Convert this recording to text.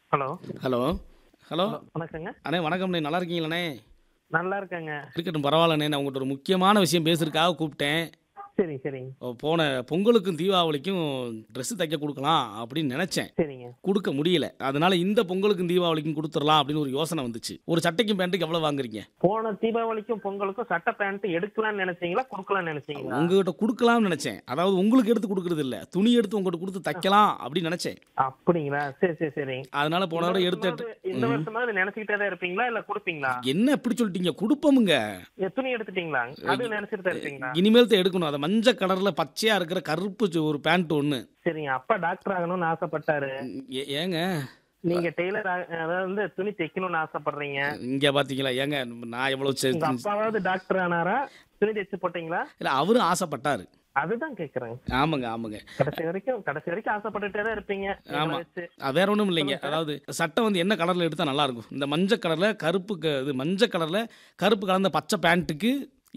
Hello hello hello வணக்கங்க அண்ணே வணக்கம்ண்ணே நல்லா இருக்கீங்களாண்ணே நல்லா இருக்கேங்க இருக்கட்டும் பரவாயில்லண்ணே நான் உங்கள்கிட்ட ஒரு முக்கியமான விஷயம் பேசுறதுக்காக கூப்பிட்டேன் சரி சரிங்க ஓ, போன பொங்கலுக்கும் தீபாவளிக்கும் Dress தைக்க கொடுக்கலாம் அப்படின்னு நினச்சேன் சரிங்க கொடுக்க முடியல அதனால இந்த பொங்கலுக்கும் தீபாவளிக்கும் கொடுத்துடலாம் அப்படின்னு ஒரு யோசனை வந்துச்சு ஒரு சட்டைக்கும் பேண்ட்டுக்கு எவ்வளோ வாங்குறீங்க போன தீபாவளிக்கும் பொங்கலுக்கும் சட்டை பேண்ட் எடுக்கலாம்னு நினைச்சீங்களா கொடுக்கலாம்னு நினைச்சீங்களா உங்ககிட்ட கொடுக்கலாம்னு நினச்சேன் அதாவது உங்களுக்கு எடுத்து கொடுக்கறது இல்ல துணி எடுத்து உங்கள்கிட்ட கொடுத்து தைக்கலாம் அப்படின்னு நினச்சேன் அப்படிங்களா சரி சரி சரி அதனால போன தடவை எடுத்து இந்த வருஷமாவது நினைச்சுக்கிட்டே தான் இருப்பீங்களா இல்ல கொடுப்பீங்களா என்ன எப்படி சொல்லிட்டீங்க கொடுப்போமுங்க ஏ, துணி எடுத்துட்டீங்களா அது நினைச்சிட்டு தான் இருப்பீங்களா இனிமேல் தான் எடுக்கணும் அதை மஞ்சள் கலர்ல பச்சையா இருக்கிற கருப்பு சு- ஒரு பேண்ட் ஒன்று சரிங்க அப்பா டாக்டர் ஆகணும்னு ஆசைப்பட்டாரு ஏ- ஏங்க நீங்க டெய்லர் அதாவது வந்து துணி தைக்கணும்னு ஆசைப்படுறீங்க இங்க பாத்தீங்களா ஏங்க நான் எவ்வளவு செ- உங்க அப்பாவாவது டாக்டர் ஆனாரா துணி தைச்சு போட்டீங்களா இல்ல அவரும் ஆசைப்பட்டாரு அதுதான் கேக்குறேங்க ஆமாங்க ஆமாங்க கடைசி வரைக்கும் கடைசி வரைக்கும் ஆசைப்பட்டுட்டே தான் இருப்பீங்க எங்களை ஆமா. வச்சு. அது வேற ஒன்றும் இல்லைங்க அதாவது சட்டை வந்து என்ன கலர்ல எடுத்தா நல்லா இருக்கும் இந்த மஞ்சள் கலர்ல கருப்பு க- இது மஞ்சள் கலர்ல கருப்பு கலந்த பச்சை பேண்ட்டுக்கு